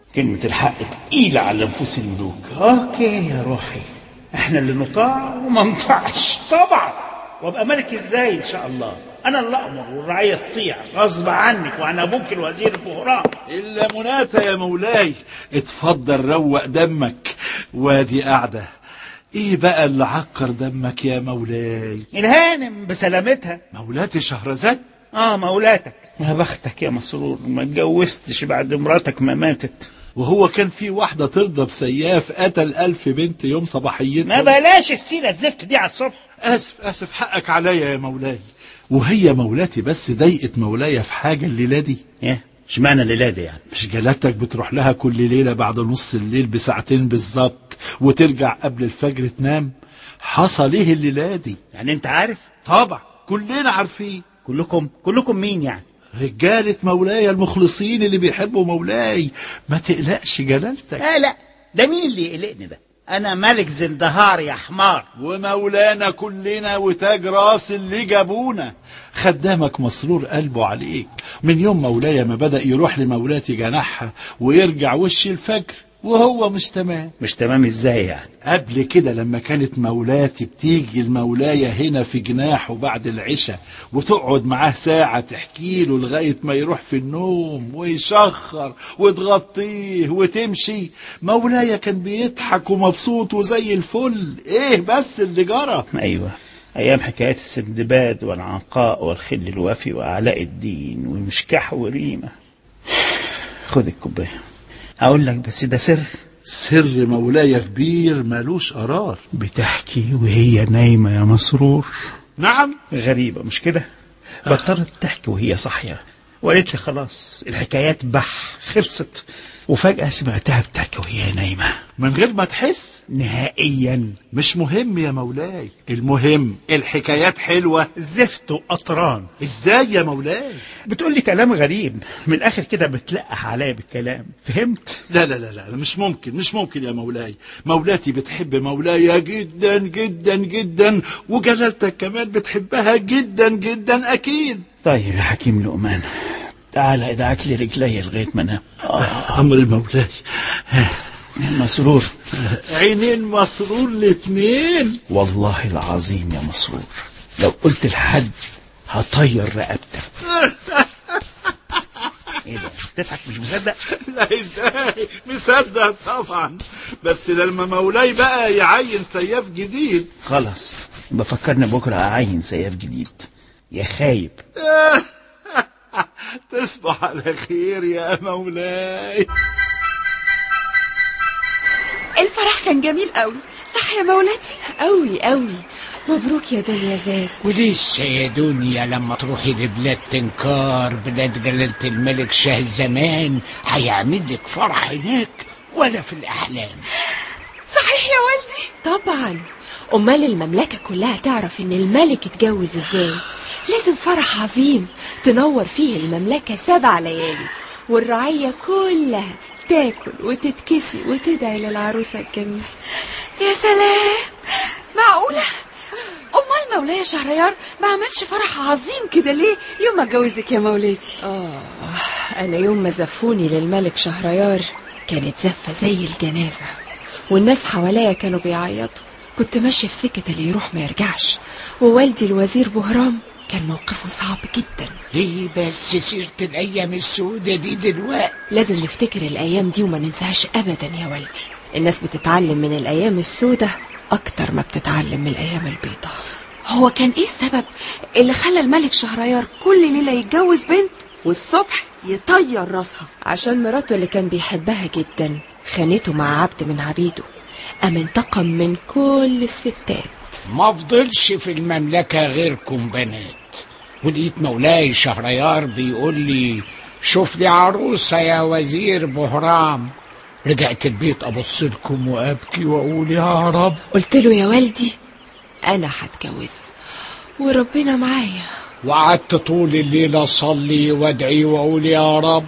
كلمة الحق تقيلة على نفوس الملوك اوكي يا روحي احنا اللي نطاع وما نطاعش طبعا وابقى ملك ازاي ان شاء الله انا اللي امر والرعيه تطيع غصب عنك وعن ابوك الوزير بهرام إلا مناتا يا مولاي اتفضل روق دمك وادي قاعدة ايه بقى اللي عكر دمك يا مولاي الهانم بسلامتها مولاتي شهرزاد اه مولاتك يا بختك يا مسرور ما اتجوزتش بعد مراتك ما ماتت وهو كان في واحدة ترضى بسياف قتل ألف بنت يوم ما صباحيتهم بلاش السيرة الزفت دي على الصبح آسف آسف حقك عليا يا مولاي وهي مولاتي بس ضايقت مولاي في حاجة الليلة دي ايه اشمعنى الليلة دي يعني مش جلالتك بتروح لها كل ليلة بعد نص الليل بساعتين بالظبط وترجع قبل الفجر تنام حصل ايه الليلة دي يعني انت عارف طبعا كلنا عارفين كلكم كلكم مين يعني رجالة مولاي المخلصين اللي بيحبوا مولاي ما تقلقش جلالتك لا لا ده مين اللي يقلقني ده انا ملك زندهار يا حمار ومولانا كلنا وتاج راس اللي جابونا خدامك مسرور قلبه عليك من يوم مولاي ما بدأ يروح لمولاتي جناحها ويرجع وش الفجر وهو مش تمام مش تمام ازاي يعني قبل كده لما كانت مولاتي بتيجي المولاية هنا في جناحه بعد العشاء وتقعد معاه ساعة تحكي له لغاية ما يروح في النوم ويشخر وتغطيه وتمشي مولاية كان بيضحك ومبسوط وزي الفل ايه بس اللي جرى ايوه ايام حكايات السندباد والعنقاء والخل الوفي وعلاء الدين ومشكاح وريمه خد الكوبايه اقول لك بس ده سر سر مولاي في بير مالوش قرار بتحكي وهي نايمه يا مسرور نعم غريبه مش كده بطلت تحكي وهي صاحيه وقالت لي خلاص الحكايات بح خلصت وفجاه سمعتها بتحكي وهي نايمه من غير ما تحس نهائيا مش مهم يا مولاي المهم الحكايات حلوة زفت وقطران ازاي يا مولاي بتقول لي كلام غريب من الاخر كده بتلقح عليا بالكلام فهمت لا لا لا لا مش ممكن مش ممكن يا مولاي مولاتي بتحب مولاي جدا جدا جدا وجلالتك كمان بتحبها جدا جدا اكيد طيب يا حكيم لقمان تعالى ادعك لي رجلي لغايه ما انام آه امر مولاي مسرور عينين مسرور الاتنين والله العظيم يا مسرور لو قلت لحد هطير رقبتك ايه ده تضحك مش مصدق لا ازاي مصدق طبعا بس لما مولاي بقى يعين سياف جديد خلاص بفكرني بكره اعين سياف جديد يا خايب تصبح على خير يا مولاي الفرح كان جميل قوي صح يا مولاتي قوي قوي مبروك يا دنيا زاد ولسه يا دنيا لما تروحي لبلاد تنكار بلاد جلالة الملك شاه زمان هيعمل لك فرح هناك ولا في الأحلام صحيح يا والدي طبعا امال المملكه كلها تعرف ان الملك اتجوز ازاي لازم فرح عظيم تنور فيه المملكه سبع ليالي والرعيه كلها تاكل وتتكسي وتدعي للعروسه الجميله يا سلام معقولة أمال مولاي شهريار ما عملش فرح عظيم كده ليه يوم ما اتجوزك يا مولاتي آه أنا يوم ما زفوني للملك شهريار كانت زفة زي الجنازة والناس حواليا كانوا بيعيطوا كنت ماشية في سكة اللي يروح ما يرجعش ووالدي الوزير بهرام كان موقفه صعب جدا ليه بس سيرة الأيام السودة دي دلوقتي لازم نفتكر الأيام دي وما ننساهاش أبدا يا والدي الناس بتتعلم من الأيام السودة أكتر ما بتتعلم من الأيام البيضاء هو كان ايه السبب اللي خلى الملك شهريار كل ليلة يتجوز بنت والصبح يطير راسها عشان مراته اللي كان بيحبها جدا خانته مع عبد من عبيده قام انتقم من كل الستات ما فضلش في المملكة غيركم بنات ولقيت مولاي شهريار بيقول لي شوف لي عروسة يا وزير بهرام رجعت البيت أبص لكم وأبكي وأقول يا رب قلت له يا والدي أنا هتجوزه وربنا معايا وقعدت طول الليل أصلي وأدعي وأقول يا رب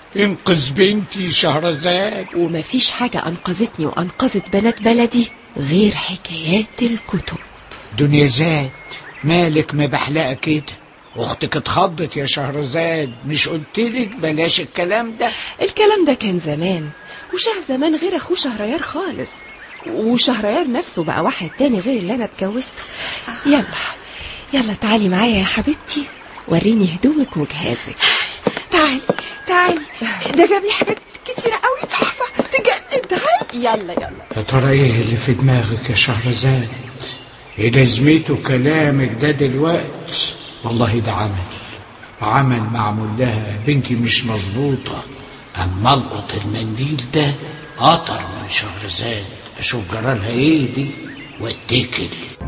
انقذ بنتي شهرزاد ومفيش حاجة أنقذتني وأنقذت بنات بلدي غير حكايات الكتب دنيا زاد مالك مبحلقة كده اختك اتخضت يا شهرزاد مش قلتلك بلاش الكلام ده الكلام ده كان زمان وشه زمان غير اخوه شهريار خالص وشهريار نفسه بقى واحد تاني غير اللي انا اتجوزته يلا يلا تعالي معايا يا حبيبتي وريني هدومك وجهازك تعالي تعالي ده جاب لي حاجات كتيرة قوي تحفة تجنن تعالي يلا يلا يا ترى ايه اللي في دماغك يا شهرزاد ايه لازمته كلامك ده دلوقت والله ده عمل عمل معمول لها بنتي مش مظبوطة اما القط المنديل ده قطر من شهرزاد اشوف جرالها ايه دي واتكل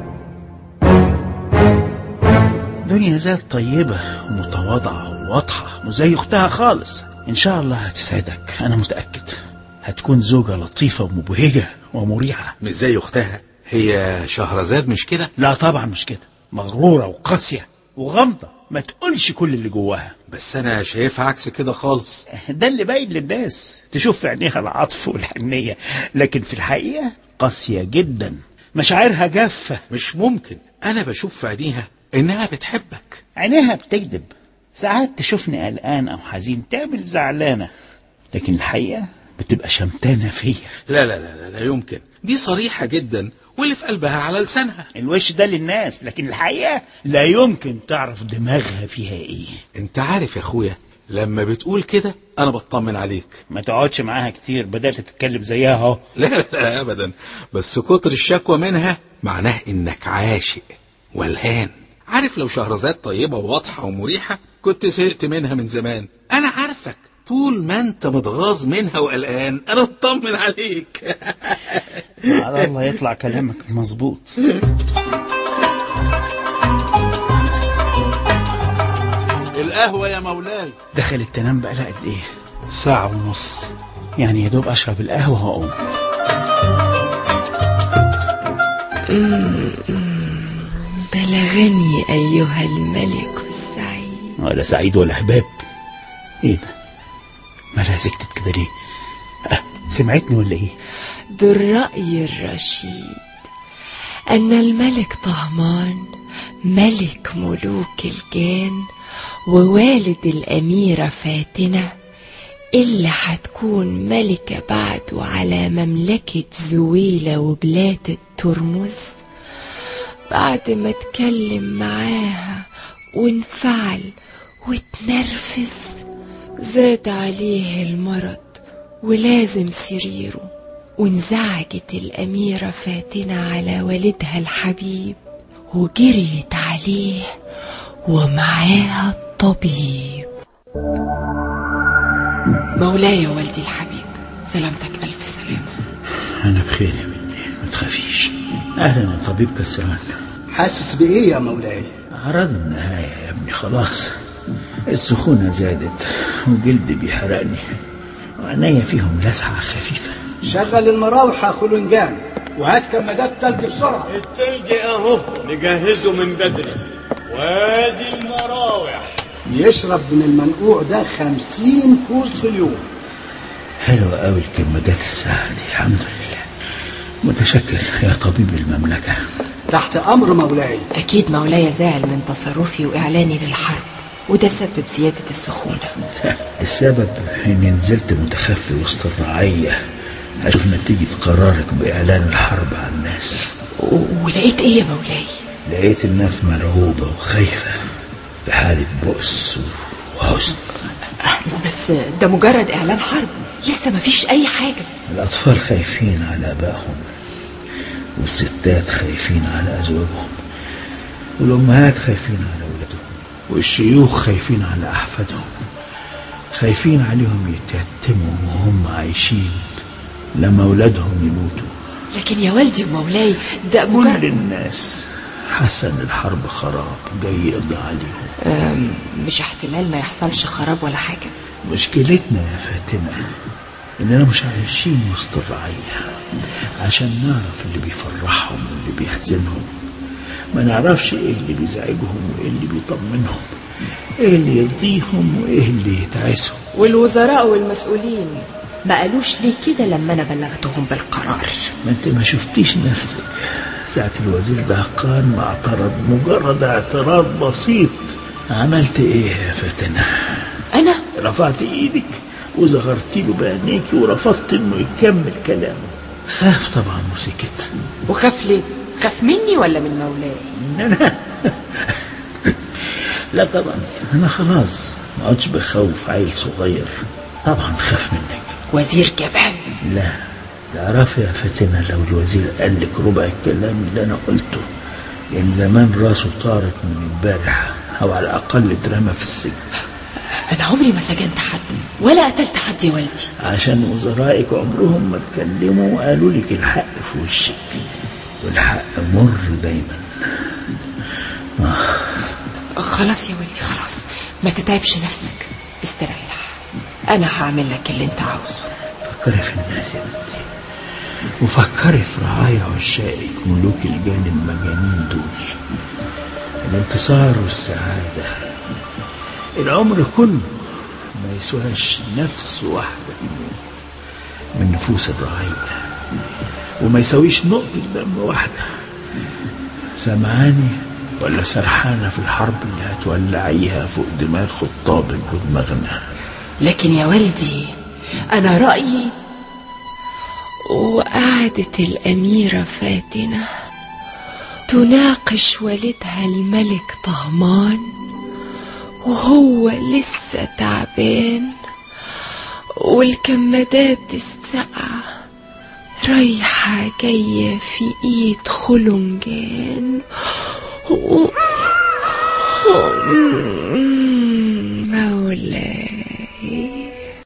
دنيا ذات طيبة ومتواضعة وواضحة وزي أختها خالص إن شاء الله هتسعدك أنا متأكد هتكون زوجة لطيفة ومبهجة ومريحة مش زي اختها هي شهرزاد مش كده لا طبعا مش كده مغرورة وقاسية وغامضة ما تقولش كل اللي جواها بس انا شايفها عكس كده خالص ده اللي باين للناس تشوف في عينيها العطف والحنية لكن في الحقيقة قاسية جدا مشاعرها جافة مش ممكن انا بشوف في عينيها انها بتحبك عينيها بتكذب ساعات تشوفني قلقان أو حزين تعمل زعلانة لكن الحقيقة بتبقى شمتانة فيا لا لا لا لا, لا يمكن دي صريحة جدا واللي في قلبها على لسانها الوش ده للناس لكن الحقيقة لا يمكن تعرف دماغها فيها ايه انت عارف يا اخويا لما بتقول كده انا بطمن عليك ما تقعدش معاها كتير بدأت تتكلم زيها اهو لا لا, لا ابدا بس كتر الشكوى منها معناه انك عاشق والهان عارف لو شهرزاد طيبة وواضحة ومريحة كنت زهقت منها من زمان انا عارفك طول ما انت متغاظ منها وقلقان انا بطمن عليك على الله يطلع كلامك مظبوط القهوة يا مولاي دخلت تنام بقى قد ايه ساعة ونص يعني يا دوب اشرب القهوة واقوم بلغني أيها الملك السعيد ولا سعيد ولا هباب ايه ده مالها سكتت كده ليه أه سمعتني ولا ايه ذو الرأي الرشيد أن الملك طهمان ملك ملوك الجان ووالد الأميرة فاتنة اللي هتكون ملكة بعده على مملكة زويلة وبلاد الترمز بعد ما اتكلم معاها وانفعل واتنرفز زاد عليه المرض ولازم سريره وانزعجت الأميرة فاتنة على والدها الحبيب وجريت عليه ومعاها الطبيب مولاي والدي الحبيب سلامتك ألف سلامة انا بخير يا بنتي ما تخافيش اهلا يا طبيب كسران حاسس بإيه يا مولاي؟ أعراض النهاية يا ابني خلاص السخونة زادت وجلدي بيحرقني وعينيا فيهم لسعة خفيفة شغل المراوح يا خلنجان وهات كمادات تلج بسرعة التلج اهو نجهزه من بدري وادي المراوح يشرب من المنقوع ده خمسين كوز في اليوم حلوة قوي الكمادات الساعة دي الحمد لله متشكر يا طبيب المملكة تحت أمر مولاي أكيد مولاي زعل من تصرفي وإعلاني للحرب وده سبب زيادة السخونة السبب اني نزلت متخفي وسط الرعية اشوف نتيجة قرارك باعلان الحرب على الناس و- ولقيت إيه يا مولاي لقيت الناس مرعوبة وخايفة في حالة بؤس وحزن بس ده مجرد إعلان حرب لسه مفيش أي حاجة الأطفال خايفين على آبائهم والستات خايفين على أزواجهم والأمهات خايفين على أولادهم والشيوخ خايفين على أحفادهم خايفين عليهم يتيتموا وهم عايشين لما أولادهم يموتوا لكن يا والدي ومولاي ده كل مجرد الناس حاسة إن الحرب خراب جاي يقضي عليهم أم، مش احتمال ما يحصلش خراب ولا حاجة مشكلتنا يا فاتنة إننا مش عايشين وسط الرعية عشان نعرف اللي بيفرحهم واللي بيحزنهم ما نعرفش إيه اللي بيزعجهم وإيه اللي بيطمنهم إيه اللي يرضيهم وإيه اللي يتعسهم والوزراء والمسؤولين ما قالوش ليه كده لما أنا بلغتهم بالقرار ما أنت ما شفتيش نفسك ساعة الوزير دهقان ما اعترض مجرد اعتراض بسيط عملت إيه يا فاتنة أنا رفعت ايدك وزغرت له بعينيكي ورفضت انه يكمل كلامه خاف طبعا وسكت وخاف ليه خاف مني ولا من مولاي إن انا لا طبعا انا خلاص ما عدتش بخوف عيل صغير طبعا خاف منك وزير جبان لا تعرفي يا فاتنة لو الوزير قال لك ربع الكلام اللي أنا قلته كان زمان راسه طارت من امبارح أو على الأقل اترمى في السجن انا عمري ما سجنت حد ولا قتلت حد يا والدي عشان وزرائك عمرهم ما اتكلموا وقالوا لك الحق في وشك والحق مر دايما خلاص يا ولدي خلاص ما تتعبش نفسك استريح انا هعمل لك اللي انت عاوزه فكري في الناس يا بنتي وفكري في رعايا عشائك ملوك الجان المجانين دول الانتصار والسعادة العمر كله ما يسواش نفس واحدة تموت من نفوس الرعية وما يساويش نقطة دم واحدة سمعاني ولا سرحانة في الحرب اللي هتولعيها فوق دماغ خطابك ودماغنا لكن يا والدي انا رايي وقعدت الاميره فاتنه تناقش والدها الملك طهمان وهو لسه تعبان والكمادات الساقعة رايحة جاية في ايد خلنجان و... مولاي